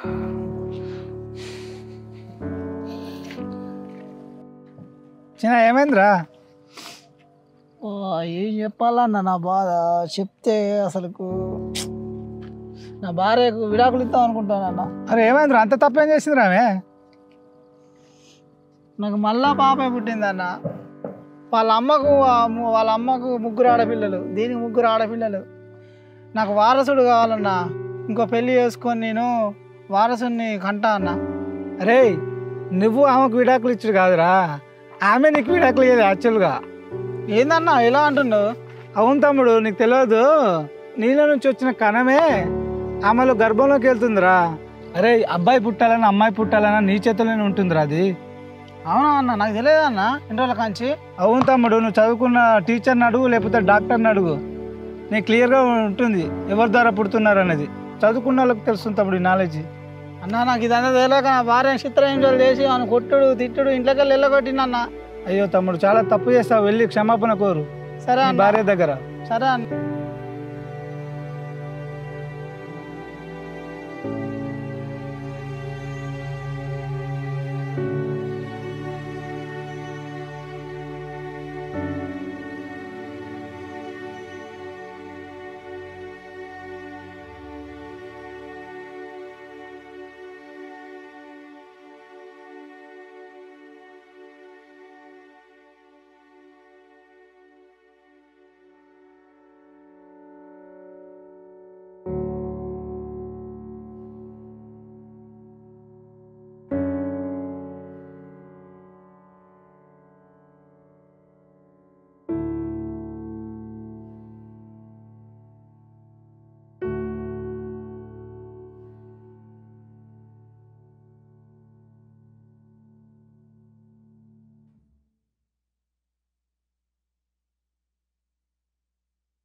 చిన్న ఏమైందిరా ఓ, ఏం చెప్పాలన్న నా బాధ చెప్తే అసలుకు నా భార్యకు విడాకులు ఇద్దాం అనుకుంటానన్న అరే ఏమైందిరా అంత తప్పేం చేసిందిరా ఆమె నాకు మళ్ళా పాపే పుట్టిందన్న వాళ్ళ అమ్మకు ఆ ము- వాళ్ళ అమ్మకు ముగ్గురు ఆడపిల్లలు దీనికి ముగ్గురు ఆడపిల్లలు నాకు వారసుడు కావాలన్నా ఇంకో పెళ్లి చేసుకొని నేను వారసుని కంటా అన్న అరే నువ్వు ఆమెకు విడాకులు ఇచ్చుడు కాదురా ఆమె నీకు విడాకులు ఇయ్యదు యాక్చువల్గా ఏందన్నా ఎలా అంటుండవు అవును తమ్ముడు నీకు తెలియదు నీళ్ళ నుంచి వచ్చిన కణమే ఆమెలో గర్భంలోకి వెళ్తుందిరా అరే అబ్బాయి పుట్టాలన్నా అమ్మాయి పుట్టాలన్నా నీ చేతిలోనే ఉంటుందిరా అది అవునా అన్న నాకు తెలియదన్న ఎన్ని రోజుల కాంచి అవును తమ్ముడు నువ్వు చదువుకున్న టీచర్ని అడుగు లేకపోతే డాక్టర్ని అడుగు నీకు క్లియర్గా ఉంటుంది ఎవరి ద్వారా పుడుతున్నారు అనేది చదువుకున్న వాళ్ళకి తెలుస్తుంది తమ్ముడు ఈ నాలెడ్జ్ అన్న నాకు ఇదంతా తెలియక నా భార్య చిత్రహింసలు చేసి ఆమెను కొట్టుడు తిట్టుడు ఇంట్లోకి వెళ్ళి వెళ్ళగొట్టిందన్న అయ్యో తమ్ముడు చాలా తప్పు చేస్తావు వెళ్ళి క్షమాపణ కోరు సరే నీ అన్న భార్య దగ్గర సరే అన్న